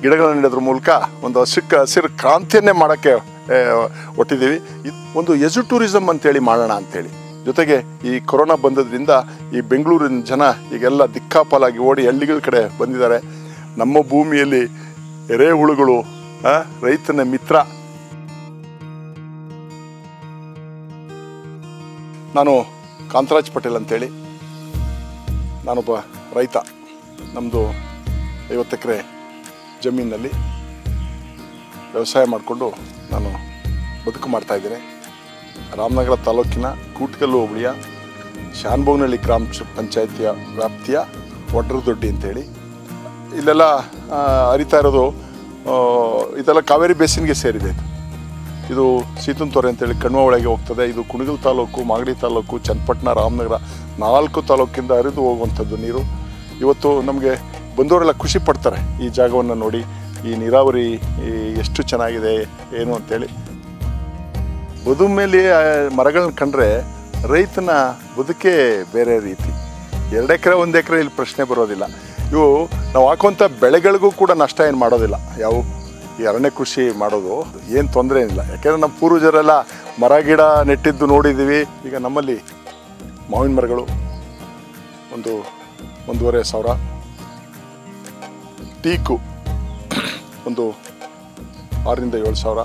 ಗಿಡಗಳನ್ನ ನೆಡೋದ್ರ ಮೂಲಕ ಒಂದು ಹಸಿಕ್ಕ ಹಸಿರು ಕ್ರಾಂತಿಯನ್ನೇ ಮಾಡೋಕ್ಕೆ ಆ, ಒಟ್ಟಿದ್ದೀವಿ ಇದು ಒಂದು ಎಜು ಟೂರಿಸಮ್ ಅಂತೇಳಿ ಮಾಡೋಣ ಅಂತೇಳಿ ಜೊತೆಗೆ ಈ ಕೊರೋನಾ ಬಂದದ್ರಿಂದ ಈ ಬೆಂಗಳೂರಿನ ಜನ ಈಗೆಲ್ಲ ದಿಕ್ಕಾಪಾಲಾಗಿ ಓಡಿ ಹಳ್ಳಿಗಳ ಕಡೆ ಬಂದಿದ್ದಾರೆ ನಮ್ಮ ಭೂಮಿಯಲ್ಲಿ ಎರೆಹುಳುಗಳು ಆ, ರೈತನ ಮಿತ್ರ ನಾನು ಕಾಂತರಾಜ್ ಪಟೇಲ್ ಅಂತೇಳಿ ನಾನೊಬ್ಬ ರೈತ ನಮ್ಮದು ಐವತ್ತು ಎಕರೆ ಜಮೀನಿನಲ್ಲಿ ವ್ಯವಸಾಯ ಮಾಡಿಕೊಂಡು ನಾನು ಬದುಕು ಮಾಡ್ತಾ ಇದ್ದೇನೆ ರಾಮನಗರ ತಾಲೂಕಿನ ಕೂಟ್ಕಲ್ಲು ಹೋಬಳಿಯ ಶಾನ್ಭೋಗ್ನಹಳ್ಳಿ ಗ್ರಾಮ ಚ- ಪಂಚಾಯಿತಿಯ ವ್ಯಾಪ್ತಿಯ ಒಡ್ರದೊಡ್ಡಿ ಅಂತೇಳಿ ಇಲ್ಲೆಲ್ಲ ಆ, ಹರಿತಾ ಇರೋದು ಆ, ಇದೆಲ್ಲ ಕಾವೇರಿ ಬೇಸಿನ್ಗೆ ಸೇರಿದೆ ಇದು ಇದು ಸೀತುಂತೊರೆ ಅಂತೇಳಿ ಕಣ್ವ ಒಳಗೆ ಹೋಗ್ತದೆ ಇದು ಕುಣಗಲ್ ತಾಲೂಕು ಮಾಗಡಿ ತಾಲೂಕು ಚನ್ನಪಟ್ಟಣ ರಾಮನಗರ ನಾಲ್ಕು ತಾಲೂಕಿಂದ ಹರಿದು ಹೋಗುವಂಥದ್ದು ನೀರು ಇವತ್ತು ನಮಗೆ ಬಂದವರೆಲ್ಲ ಖುಷಿ ಪಡ್ತಾರೆ ಈ ಜಾಗವನ್ನು ನೋಡಿ ಈ ನೀರಾವರಿ ಈ ಎಷ್ಟು ಚೆನ್ನಾಗಿದೆ ಏನು ಅಂತೇಳಿ ಬದು ಮೇಲೆ ಆ, ಮರಗಳನ್ನ ಕಂಡ್ರೆ ರೈತನ ಬದುಕೇ ಬೇರೆ ರೀತಿ ಎರಡು ಎಕರೆ ಒಂದು ಎಕರೆ ಇಲ್ಲಿ ಪ್ರಶ್ನೆ ಬರೋದಿಲ್ಲ ಇವು ನಾವು ಹಾಕುವಂಥ ಬೆಳೆಗಳಿಗೂ ಕೂಡ ನಷ್ಟ ಏನು ಮಾಡೋದಿಲ್ಲ ಯಾವ ಈ ಅರಣ್ಯ ಕೃಷಿ ಮಾಡೋದು ಏನು ತೊಂದರೆ ಏನಿಲ್ಲ ಯಾಕೆಂದರೆ ನಮ್ಮ ಪೂರ್ವಜರೆಲ್ಲ ಮರ ಗಿಡ ನೆಟ್ಟಿದ್ದು ನೋಡಿದ್ದೀವಿ ಈಗ ನಮ್ಮಲ್ಲಿ ಮಾವಿನ ಮರಗಳು ಒಂದು ಒಂದೂವರೆ ಸಾವಿರ ಟೀಕು ಒಂದು ಆರರಿಂದ ಏಳು ಸಾವಿರ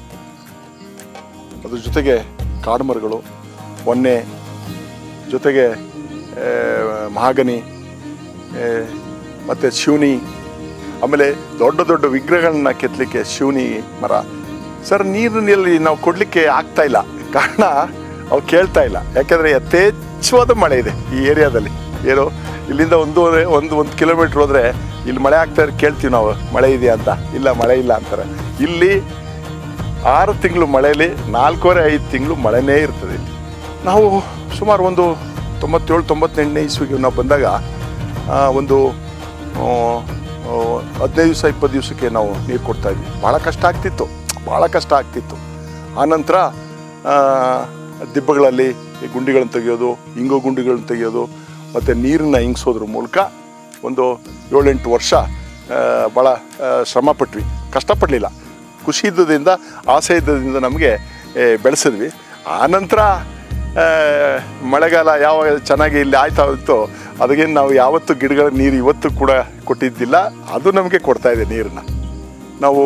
ಅದ್ರ ಜೊತೆಗೆ ಕಾಡು ಮರಗಳು ಒನ್ನೆ ಜೊತೆಗೆ ಆ, ಮಹಾಗನಿ ಆ, ಮತ್ತು ಶಿವನಿ ಆಮೇಲೆ ದೊಡ್ಡ ದೊಡ್ಡ ವಿಗ್ರಹಗಳನ್ನ ಕೆತ್ತಲಿಕ್ಕೆ ಶಿವನಿ ಮರ ಸರ್ ನೀರಿನಲ್ಲಿ ನಾವು ಕೊಡಲಿಕ್ಕೆ ಆಗ್ತಾ ಇಲ್ಲ ಕಾರಣ ಅವು ಕೇಳ್ತಾ ಇಲ್ಲ ಯಾಕೆಂದರೆ ಯಥೇಚ್ಛವಾದ ಮಳೆ ಇದೆ ಈ ಏರಿಯಾದಲ್ಲಿ ಏನು ಇಲ್ಲಿಂದ ಒಂದೂವರೆ ಒಂದು ಒಂದು ಕಿಲೋಮೀಟ್ರ್ ಹೋದರೆ ಇಲ್ಲಿ ಮಳೆ ಆಗ್ತಾ ಇದ್ರೆ ಕೇಳ್ತೀವಿ ನಾವು ಮಳೆ ಇದೆಯಾ ಅಂತ ಇಲ್ಲ ಮಳೆ ಇಲ್ಲ ಅಂತಾರೆ ಇಲ್ಲಿ ಆರು ತಿಂಗಳು ಮಳೆಯಲ್ಲಿ ನಾಲ್ಕೂವರೆ ಐದು ತಿಂಗಳು ಮಳೆನೇ ಇರ್ತದೆ ಇಲ್ಲಿ ನಾವು ಸುಮಾರು ಒಂದು ತೊಂಬತ್ತೇಳು ತೊಂಬತ್ತೆಂಟನೇ ಇಸ್ವಿಗೆ ನಾವು ಬಂದಾಗ ಆ, ಒಂದು ಆ, ಆ, ಹದಿನೈದು ದಿವಸ ಇಪ್ಪತ್ತು ದಿವಸಕ್ಕೆ ನಾವು ನೀರು ಕೊಡ್ತಾ ಇದ್ವಿ ಭಾಳ ಕಷ್ಟ ಆಗ್ತಿತ್ತು ಭಾಳ ಕಷ್ಟ ಆಗ್ತಿತ್ತು ಆನಂತರ ಆ, ದಿಬ್ಬಗಳಲ್ಲಿ ಈ ಗುಂಡಿಗಳನ್ನು ತೆಗೆಯೋದು ಇಂಗು ಗುಂಡಿಗಳನ್ನು ತೆಗೆಯೋದು ಮತ್ತು ನೀರನ್ನ ಇಂಗಿಸೋದ್ರ ಮೂಲಕ ಒಂದು ಏಳೆಂಟು ವರ್ಷ ಆ, ಭಾಳ ಆ, ಶ್ರಮ ಪಟ್ವಿ ಕಷ್ಟಪಡಲಿಲ್ಲ ಖುಷಿ ಇದ್ದದಿಂದ ಆಸೆ ಇದ್ದದಿಂದ ನಮಗೆ ಬೆಳೆಸಿದ್ವಿ ಆನಂತರ ಆ, ಮಳೆಗಾಲ ಯಾವಾಗ ಚೆನ್ನಾಗಿ ಇಲ್ಲಿ ಆಯ್ತಾ ಇತ್ತು ಅದಕ್ಕೇನು ನಾವು ಯಾವತ್ತೂ ಗಿಡಗಳ ನೀರು ಇವತ್ತು ಕೂಡ ಕೊಟ್ಟಿದ್ದಿಲ್ಲ ಅದು ನಮಗೆ ಕೊಡ್ತಾ ಇದೆ ನೀರನ್ನು ನಾವು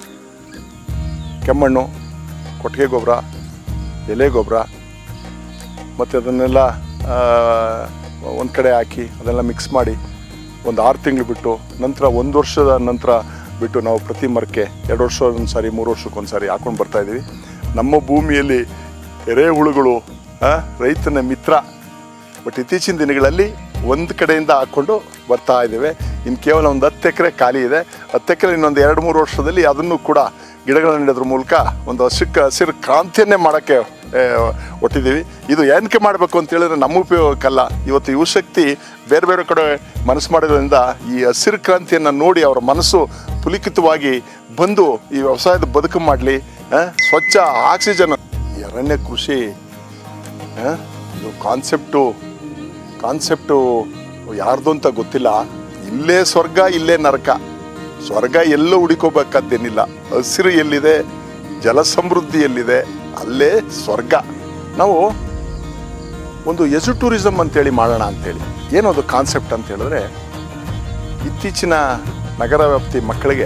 ಕೆಮ್ಮಣ್ಣು ಕೊಟ್ಟಿಗೆ ಗೊಬ್ಬರ ಎಲೆ ಗೊಬ್ಬರ ಮತ್ತು ಅದನ್ನೆಲ್ಲ ಒಂದು ಕಡೆ ಹಾಕಿ ಅದೆಲ್ಲ ಮಿಕ್ಸ್ ಮಾಡಿ ಒಂದು ಆರು ತಿಂಗಳು ಬಿಟ್ಟು ನಂತರ ಒಂದು ವರ್ಷದ ನಂತರ ಬಿಟ್ಟು ನಾವು ಪ್ರತಿ ಮರಕ್ಕೆ ಎರಡು ವರ್ಷ ಒಂದು ಸಾರಿ ಮೂರು ವರ್ಷಕ್ಕೆ ಒಂದು ಸಾರಿ ಹಾಕೊಂಡು ಬರ್ತಾಯಿದ್ದೀವಿ ನಮ್ಮ ಭೂಮಿಯಲ್ಲಿ ಎರೆಹುಳುಗಳು ಆ, ರೈತನ ಮಿತ್ರ ಬಟ್ ಇತ್ತೀಚಿನ ದಿನಗಳಲ್ಲಿ ಒಂದು ಕಡೆಯಿಂದ ಹಾಕ್ಕೊಂಡು ಬರ್ತಾ ಇದ್ದೇವೆ ಇನ್ನು ಕೇವಲ ಒಂದು ಹತ್ತು ಎಕರೆ ಖಾಲಿ ಇದೆ ಹತ್ತು ಎಕರೆ ಇನ್ನೊಂದು ಎರಡು ಮೂರು ವರ್ಷದಲ್ಲಿ ಅದನ್ನು ಕೂಡ ಗಿಡಗಳನ್ನ ನೆಡೋದ್ರ ಮೂಲಕ ಒಂದು ಹಸಿಕ್ಕ ಹಸಿರು ಕ್ರಾಂತಿಯನ್ನೇ ಮಾಡೋಕ್ಕೆ ಆ, ಒಟ್ಟಿದ್ದೀವಿ ಇದು ಏನಕ್ಕೆ ಮಾಡಬೇಕು ಅಂತ ಹೇಳಿದ್ರೆ ನಮ್ಮ ಉಪಯೋಗಕ್ಕಲ್ಲ ಇವತ್ತು ಯುವಶಕ್ತಿ ಬೇರೆ ಬೇರೆ ಕಡೆ ಮನಸ್ಸು ಮಾಡೋದ್ರಿಂದ ಈ ಹಸಿರು ಕ್ರಾಂತಿಯನ್ನು ನೋಡಿ ಅವರ ಮನಸ್ಸು ಪುಲಿಕಿತವಾಗಿ ಬಂದು ಈ ವ್ಯವಸಾಯದ ಬದುಕು ಮಾಡಲಿ ಸ್ವಚ್ಛ ಆಕ್ಸಿಜನ್ ಈ ಅರಣ್ಯ ಕೃಷಿ ಆ, ಇದು ಕಾನ್ಸೆಪ್ಟು ಕಾನ್ಸೆಪ್ಟು ಯಾರ್ದು ಅಂತ ಗೊತ್ತಿಲ್ಲ ಇಲ್ಲೇ ಸ್ವರ್ಗ ಇಲ್ಲೇ ನರಕ ಸ್ವರ್ಗ ಎಲ್ಲೂ ಹುಡುಕೋಬೇಕಾದ್ದೇನಿಲ್ಲ ಹಸಿರು ಎಲ್ಲಿದೆ ಜಲ ಸಮೃದ್ಧಿ ಎಲ್ಲಿದೆ ಅಲ್ಲೇ ಸ್ವರ್ಗ ನಾವು ಒಂದು ಎಜು ಟೂರಿಸಮ್ ಅಂತೇಳಿ ಮಾಡೋಣ ಅಂತೇಳಿ ಏನು ಅದು ಕಾನ್ಸೆಪ್ಟ್ ಅಂತ ಹೇಳಿದ್ರೆ ಇತ್ತೀಚಿನ ನಗರ ವ್ಯಾಪ್ತಿ ಮಕ್ಕಳಿಗೆ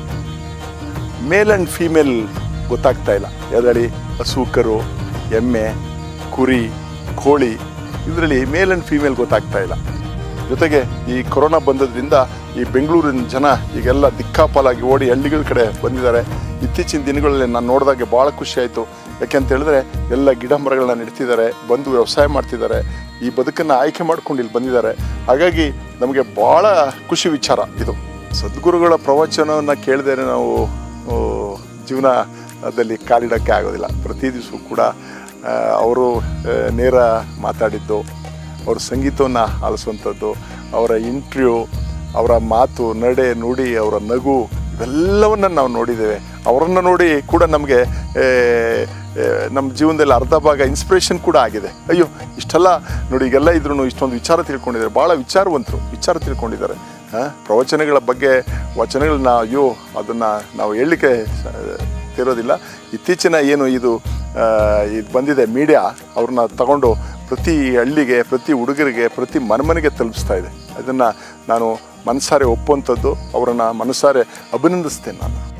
ಮೇಲ್ ಆ್ಯಂಡ್ ಫೀಮೇಲ್ ಗೊತ್ತಾಗ್ತಾ ಇಲ್ಲ ಅದರಲ್ಲಿ ಹಸು ಎಮ್ಮೆ ಕುರಿ ಕೋಳಿ ಇದರಲ್ಲಿ ಮೇಲ್ ಆ್ಯಂಡ್ ಫೀಮೇಲ್ ಗೊತ್ತಾಗ್ತಾ ಇಲ್ಲ ಜೊತೆಗೆ ಈ ಕೊರೋನಾ ಬಂದದ್ರಿಂದ ಈ ಬೆಂಗಳೂರಿನ ಜನ ಈಗೆಲ್ಲ ದಿಕ್ಕಾಪಾಲಾಗಿ ಓಡಿ ಹಳ್ಳಿಗಳ ಕಡೆ ಬಂದಿದ್ದಾರೆ ಇತ್ತೀಚಿನ ದಿನಗಳಲ್ಲಿ ನಾನು ನೋಡಿದಾಗೆ ಭಾಳ ಖುಷಿ ಆಯಿತು ಯಾಕೆಂತ ಹೇಳಿದ್ರೆ ಎಲ್ಲ ಗಿಡ ಮರಗಳನ್ನ ನೆಡ್ತಿದ್ದಾರೆ ಬಂದು ವ್ಯವಸಾಯ ಮಾಡ್ತಿದ್ದಾರೆ ಈ ಬದುಕನ್ನು ಆಯ್ಕೆ ಮಾಡ್ಕೊಂಡು ಇಲ್ಲಿ ಬಂದಿದ್ದಾರೆ ಹಾಗಾಗಿ ನಮಗೆ ಭಾಳ ಖುಷಿ ವಿಚಾರ ಇದು ಸದ್ಗುರುಗಳ ಪ್ರವಚನವನ್ನು ಕೇಳಿದರೆ ನಾವು ಆ, ಜೀವನದಲ್ಲಿ ಕಾಲಿಡೋಕ್ಕೆ ಆಗೋದಿಲ್ಲ ಪ್ರತಿ ದಿವಸ ಕೂಡ ಆ, ಅವರು ಆ, ನೇರ ಮಾತಾಡಿದ್ದು ಅವ್ರ ಸಂಗೀತವನ್ನು ಆಲಿಸುವಂಥದ್ದು ಅವರ ಇಂಟ್ರ್ಯೂ ಅವರ ಮಾತು ನಡೆ ನುಡಿ ಅವರ ನಗು ಇವೆಲ್ಲವನ್ನು ನಾವು ನೋಡಿದ್ದೇವೆ ಅವರನ್ನು ನೋಡಿ ಕೂಡ ನಮಗೆ ನಮ್ಮ ಜೀವನದಲ್ಲಿ ಅರ್ಧ ಭಾಗ ಇನ್ಸ್ಪಿರೇಷನ್ ಕೂಡ ಆಗಿದೆ ಅಯ್ಯೋ ಇಷ್ಟೆಲ್ಲ ನೋಡಿ ಈಗೆಲ್ಲ ಇದ್ರೂ ಇಷ್ಟೊಂದು ವಿಚಾರ ತಿಳ್ಕೊಂಡಿದ್ದಾರೆ ಭಾಳ ವಿಚಾರವಂತರು ವಿಚಾರ ತಿಳ್ಕೊಂಡಿದ್ದಾರೆ ಆ, ಪ್ರವಚನಗಳ ಬಗ್ಗೆ ವಚನಗಳನ್ನ ಅಯ್ಯೋ ಅದನ್ನು ನಾವು ಹೇಳಲಿಕ್ಕೆ ತಿರೋದಿಲ್ಲ ಇತ್ತೀಚಿನ ಏನು ಇದು ಆ, ಇದು ಬಂದಿದೆ ಮೀಡಿಯಾ ಅವ್ರನ್ನ ತಗೊಂಡು ಪ್ರತಿ ಹಳ್ಳಿಗೆ ಪ್ರತಿ ಹುಡುಗರಿಗೆ ಪ್ರತಿ ಮನೆಮನೆಗೆ ತಲುಪಿಸ್ತಾ ಇದೆ ಅದನ್ನು ನಾನು ಮನಸಾರೆ ಒಪ್ಪುವಂಥದ್ದು ಅವರನ್ನು ಮನಸಾರೆ ಅಭಿನಂದಿಸ್ತೇನೆ ನಾನು